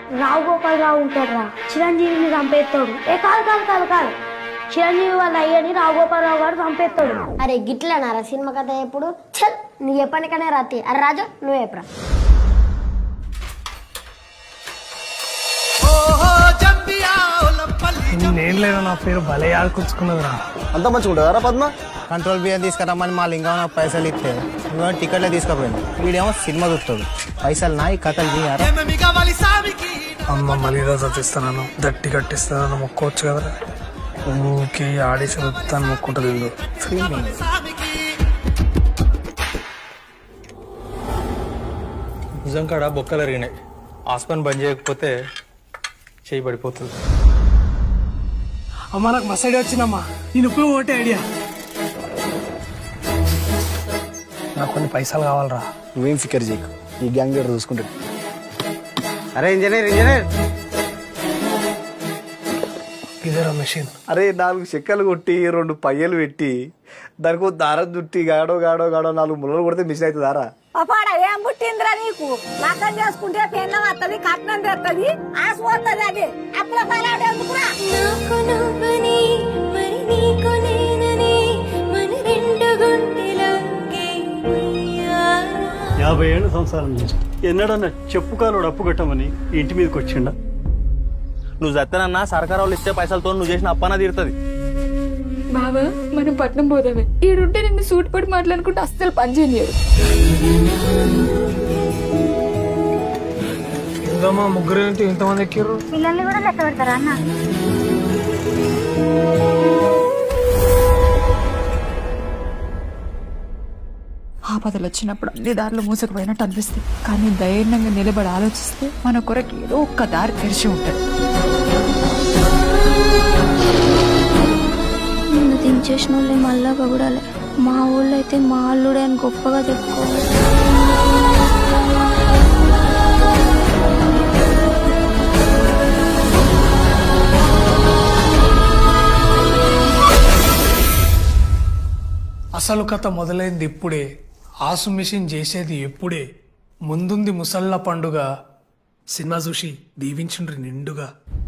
రావు గోపాల్ రావు ఉంటాడురా చిరంజీవిని చంపేస్తాడు ఏ కాదు కాదు కాదు కాదు చిరంజీవి వాళ్ళ అయ్యని రావు గోపాల్ రావు గారు చంపేస్తాడు అరే గిట్లనారా సినిమా కథ ఎప్పుడు చల్ నువ్వు ఎప్పటికనే రాతి అరే రాజు నువ్వు ఎప్పుడా నేను లేదా నా పేరు భలే ఆడుకొచ్చుకున్నదిరా అంత మంచిగా ఉంటుందా పద్మ కంట్రోల్ బియ్యం తీసుకురమ్మని మా లింగం నాకు పైసలు ఇస్తే నువ్వేమో టికెట్లే తీసుకుపోయింది వీడేమో సినిమా చూస్తాడు పైసలు నా ఈ కథలు తీయారా అమ్మ మళ్ళీ రోజు చదివిస్తున్నాను దట్టి కట్టిస్తున్నాను మొక్కోవచ్చు కదరా ఊకే ఆడి చదువుతాను మొక్కుంటుంది ఇల్లు నిజం కాడ బొక్కలు ఎరిగినాయి ఆస్పన్ బంద్ చేయకపోతే చేయి పడిపోతుంది అమ్మ నాకు మసడి వచ్చిందమ్మా నేను ఇప్పుడు ఒకటే ఐడియా నాకు కొన్ని పైసలు కావాలరా నువ్వేం ఫికర్ చేయకు ఈ గ్యాంగ్ లీడర్ చూసుకుంటాడు అరే ఇంజనీర్ ఇంజనీర్ ఇదేరా మెషిన్ అరే నాలుగు చెక్కలు కొట్టి రెండు పయ్యలు పెట్టి దానికి ఓ దారం చుట్టి గాడో గాడో గాడో నాలుగు ముళ్ళలు కొడితే మిషన్ అవుతుంది దారా పాపాడ ఏం పుట్టిందిరా నీకు లగ్గం చేసుకుంటే పెన్నం వస్తుంది కట్నం తెస్తుంది ఆశ పోతుంది అది అప్పుల పలాడు ఎందుకురా నాకు నువ్వని మరి నీకు నేనని మన రెండు గుండెలోకి ఉయ్యాలా. యాభై ఏళ్ళ సంసారం చేసి ఎన్నడన్నా చెప్పు కాలోడు అప్పు కట్టమని ఈ ఇంటి మీదకి వచ్చిండా నువ్వు చత్తనన్నా సర్కారు వాళ్ళు ఇచ్చే పైసలతో నువ్వు చేసిన అప్పన తీరుతుంది బావా మనం పట్నం పోదామే ఈడుంటే నిన్ను సూట్ పడి మాట్లాడుకుంటే అస్సలు పని చేయలేరు ఇందమ్మా ముగ్గురు ఏంటి ఇంతమంది ఎక్కిర్రు పిల్లల్ని కూడా లెక్క పెడతారా అన్న ఆపదలు వచ్చినప్పుడు అన్ని దారులు మూసకపోయినట్టు అనిపిస్తుంది కానీ ధైర్యంగా నిలబడి ఆలోచిస్తే మన కొరకు ఏదో ఒక్క దారి తెరిచి ఉంటుంది నిన్ను దించేసిన వాళ్ళే మళ్ళా పొగడాలి మా ఊళ్ళో అయితే మా అల్లుడే అని గొప్పగా చెప్పుకోవాలి అసలు కథ మొదలైంది ఇప్పుడే ఆసు మిషన్ చేసేది ఎప్పుడే ముందుంది ముసళ్ళ పండుగ సినిమా చూసి దీవించుండ్రి నిండుగా